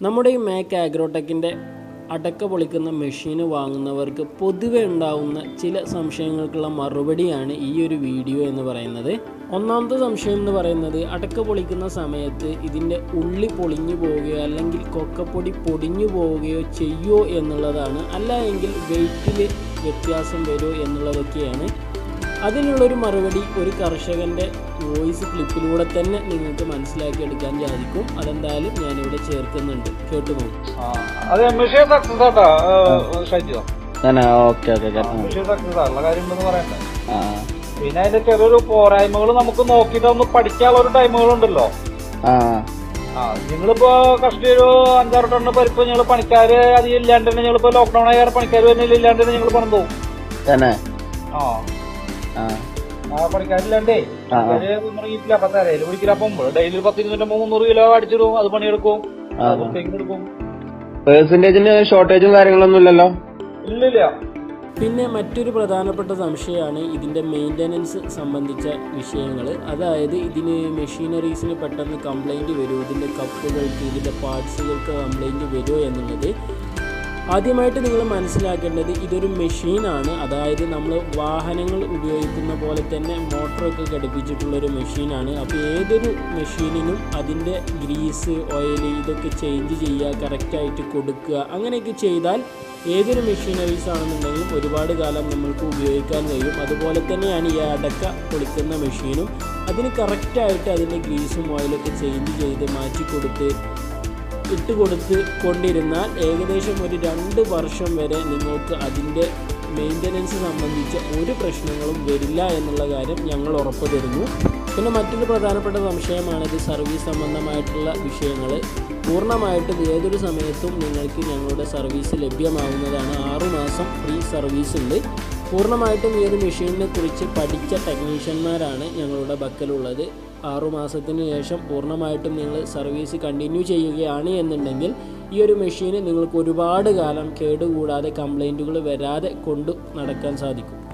നമ്മുടെ ഈ മാക് ആഗ്രോടെക്കിൻ്റെ അടക്ക പൊളിക്കുന്ന മെഷീന് വാങ്ങുന്നവർക്ക് പൊതുവെ ഉണ്ടാവുന്ന ചില സംശയങ്ങൾക്കുള്ള മറുപടിയാണ് ഈ ഒരു വീഡിയോ എന്ന് പറയുന്നത് ഒന്നാമത്തെ സംശയം എന്ന് പറയുന്നത് അടക്ക പൊളിക്കുന്ന സമയത്ത് ഇതിൻ്റെ ഉള്ളി പൊളിഞ്ഞു പോവുകയോ അല്ലെങ്കിൽ കൊക്കപ്പൊടി പൊടിഞ്ഞു പോവുകയോ ചെയ്യുമോ എന്നുള്ളതാണ് അല്ല എങ്കിൽ വെയിറ്റിൽ വ്യത്യാസം വരുമോ എന്നുള്ളതൊക്കെയാണ് അതിനുള്ളൊരു മറുപടി ഒരു കർഷകൻ്റെ വോയിസ് ക്ലിപ്പിലൂടെ തന്നെ നിങ്ങൾക്ക് മനസ്സിലാക്കിയെടുക്കാൻ സാധിക്കും അതെന്തായാലും ഞാനിവിടെ ചേർക്കുന്നുണ്ട് കേട്ടുപോകും ആ, അത് മെഷീൻ സക്സസ് ആട്ടാ ഷൈജു തന്നെ ഓക്കെ ഓക്കെ മെഷീൻ സക്സസ് ആ ഉള്ള കാര്യം ഉണ്ടെന്ന് പറയണ്ട ആ പിന്നെ അതിന്റെ ചെറിയൊരു പോരായ്മകൾ നമുക്ക് നോക്കിയിട്ട് ഒന്ന് പഠിക്കാനുള്ള ഒരു ടൈമുകളുണ്ടല്ലോ ആ ആ നിങ്ങളിപ്പോ കഷ്ടി ഒരു അഞ്ചാറ് ടണ്ണ് പരിപ്പ് ഞങ്ങൾ പണിക്കാര് അധികം ഇല്ലാണ്ട് തന്നെ ഞങ്ങളിപ്പോ ലോക്ക്ഡൌൺ ആയ കാരണം പണിക്കാർ വരുന്നില്ല ഇല്ലാണ്ട് തന്നെ ഞങ്ങൾ പണം പോകും തന്നെ ആ ആ ആ പണിക്കാരില്ലാണ്ടേ ആ, ആ. ഇറങ്ങിയിട്ടില്ല പത്ത് അരയിൽ പിടിക്കില്ല അപ്പം ഡെയിലി ഒരു പത്ത് ഇരുന്നൂറ്റമ്പത് മുന്നൂറ് കിലോ അടിച്ചിടും അത് പണിയെടുക്കും ആ. അത് പുറത്തേക്ക് എടുക്കും പേഴ്സൻറ്റേജിന് ഷോർട്ടേജും കാര്യങ്ങളൊന്നും ഇല്ലല്ലോ ഇല്ലില്ല പിന്നെ മറ്റൊരു പ്രധാനപ്പെട്ട സംശയമാണ് ഇതിൻ്റെ മെയിൻ്റനൻസ് സംബന്ധിച്ച വിഷയങ്ങൾ അതായത് ഇതിന് മെഷീനറീസിന് പെട്ടെന്ന് കംപ്ലൈൻറ്റ് വരുമോ ഇതിൻ്റെ കപ്പുകൾക്ക് ഇതിൻ്റെ പാർട്സുകൾക്ക് കംപ്ലൈൻറ്റ് വരുമോ എന്നുള്ളത് ആദ്യമായിട്ട് നിങ്ങൾ മനസ്സിലാക്കേണ്ടത് ഇതൊരു മെഷീനാണ് അതായത് നമ്മൾ വാഹനങ്ങൾ ഉപയോഗിക്കുന്ന പോലെ തന്നെ മോട്ടറൊക്കെ ഘടിപ്പിച്ചിട്ടുള്ളൊരു മെഷീനാണ് അപ്പോൾ ഏതൊരു മെഷീനിനും അതിൻ്റെ ഗ്രീസ് ഓയിൽ ഇതൊക്കെ ചേഞ്ച് ചെയ്യുക കറക്റ്റായിട്ട് കൊടുക്കുക അങ്ങനെയൊക്കെ ചെയ്താൽ ഏതൊരു മെഷീനറീസ് ആണെന്നുണ്ടെങ്കിലും ഒരുപാട് കാലം നമ്മൾക്ക് ഉപയോഗിക്കാൻ കഴിയും അതുപോലെ തന്നെയാണ് ഈ അടക്ക പൊളിക്കുന്ന മെഷീനും അതിന് കറക്റ്റായിട്ട് അതിൻ്റെ ഗ്രീസും ഓയിലൊക്കെ ചേഞ്ച് ചെയ്ത് മാറ്റി കൊടുത്ത് ഇട്ട് കൊടുത്ത് കൊണ്ടിരുന്നാൽ ഏകദേശം ഒരു രണ്ട് വർഷം വരെ നിങ്ങൾക്ക് അതിൻ്റെ മെയിൻ്റനൻസ് സംബന്ധിച്ച ഒരു പ്രശ്നങ്ങളും വരില്ല എന്നുള്ള കാര്യം ഞങ്ങൾ ഉറപ്പ് തരുന്നു പിന്നെ മറ്റൊരു പ്രധാനപ്പെട്ട സംശയമാണ് ഇത് സർവീസ് സംബന്ധമായിട്ടുള്ള വിഷയങ്ങൾ പൂർണ്ണമായിട്ടും ഏതൊരു സമയത്തും നിങ്ങൾക്ക് ഞങ്ങളുടെ സർവീസ് ലഭ്യമാവുന്നതാണ് ആറുമാസം ഫ്രീ സർവീസ് ഉണ്ട് പൂർണ്ണമായിട്ടും ഈ ഒരു മെഷീനിനെ കുറിച്ച് പഠിച്ച ടെക്നീഷ്യന്മാരാണ് ഞങ്ങളുടെ പക്കലുള്ളത് ആറുമാസത്തിന് ശേഷം പൂർണ്ണമായിട്ടും നിങ്ങൾ സർവീസ് കണ്ടിന്യൂ ചെയ്യുകയാണ് എന്നുണ്ടെങ്കിൽ ഈ ഒരു മെഷീന് നിങ്ങൾക്ക് ഒരുപാട് കാലം കേടുകൂടാതെ കംപ്ലൈൻറ്റുകൾ വരാതെ കൊണ്ടു നടക്കാൻ സാധിക്കും